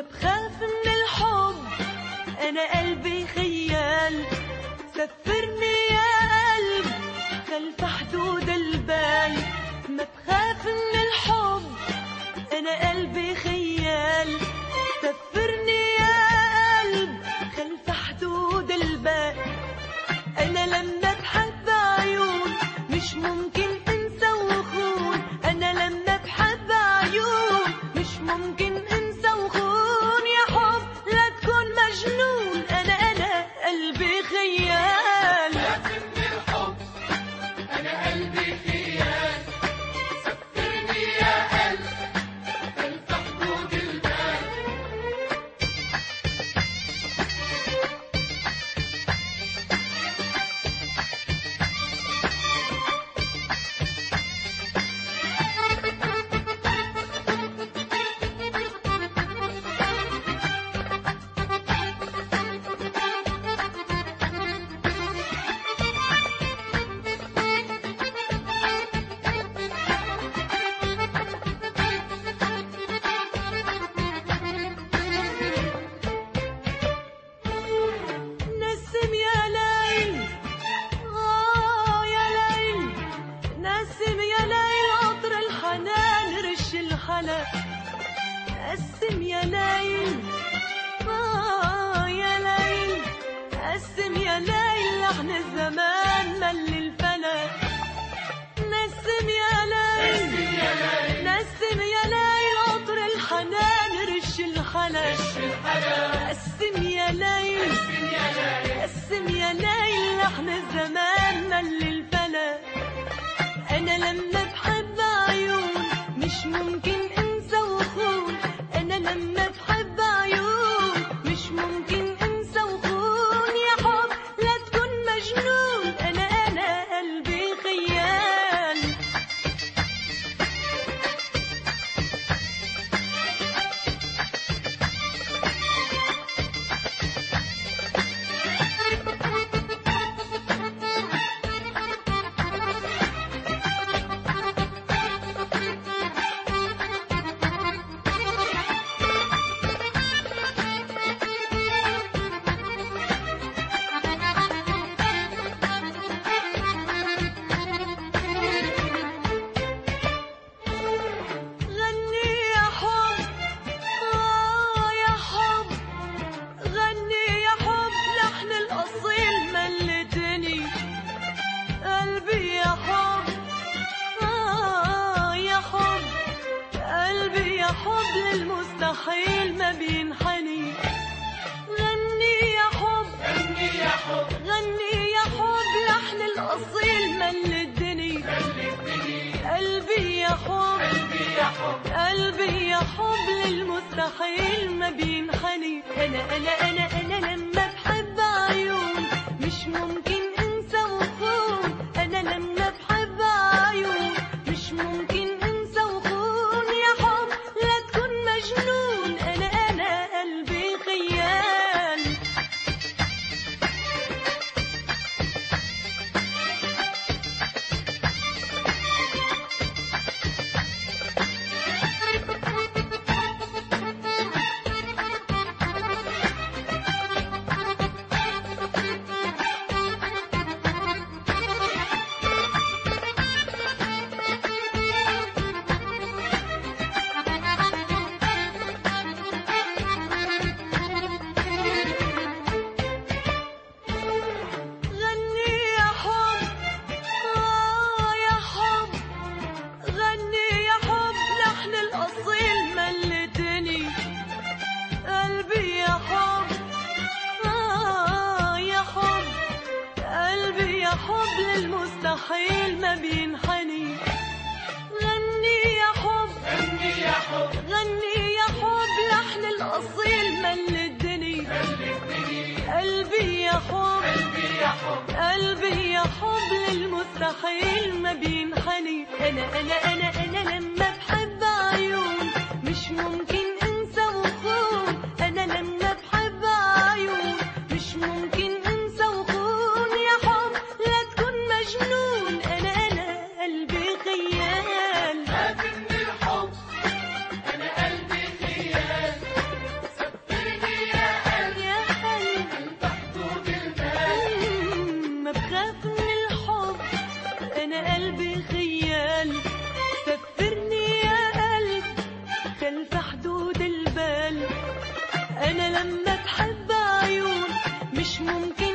بخاف من الحب أنا قلبي خيال سفرني يا قلب خلف حدود البال ما بخاف من الحب أنا قلبي خيال سفرني يا قلب خلف حدود البال أنا لما بحب عيون مش ممكن أنسى وخون أنا لما بحب عيون مش ممكن أنسى وخون يا حب لا تكون مجنون أنا أنا قلبي خيال نسم يا ليل آه يا ليل نسم يا ليل عطر الحنان رش الحلا قسم يا ليل آه يا ليل قسم يا ليل لحن الزمان مل الفلا نسم يا ليل نسم يا ليل عطر الحنان رش الحلا قسم يا ليل قسم يا ليل لحن الزمان مل الفلا انا لما بحب عيون مش ممكن انسى وخون انا لما بحب عيون مش ممكن انسى وخون يا حب لا تكون مجنون انا انا قلبي خيال غني يا حب آه يا حب غني يا حب لحن الأصيل ملتني قلبي يا حب آه يا حب قلبي يا حب للمستحيل ما بينحني غني يا حب غني يا حب غني يا حب لحن الأصيل ملتني قلبي يا حب قلبي يا حب للمستحيل ما بينحني انا انا انا انا لما بحب عيون مش ممكن انسى وخون انا لما بحب عيون مش ممكن انسى وخون يا حب لا تكون مجنون انا انا قلبي خيال غني يا حب آه يا حب غني يا حب لحن الأصيل ملتني قلبي يا حب آه يا حب قلبي يا حب للمستحيل ما بينحني غني يا حب غني يا حب غني يا حب لحن الأصيل ملتني قلبي يا حب قلبي يا حب للمستحيل ما بينحني انا انا انا انا لما بحب عيون مش ممكن انسى وخون انا لما بحب عيون مش ممكن انسى وخون يا حب لا تكون مجنون انا انا قلبي خيال لكن الحب انا لما تحب عيون مش ممكن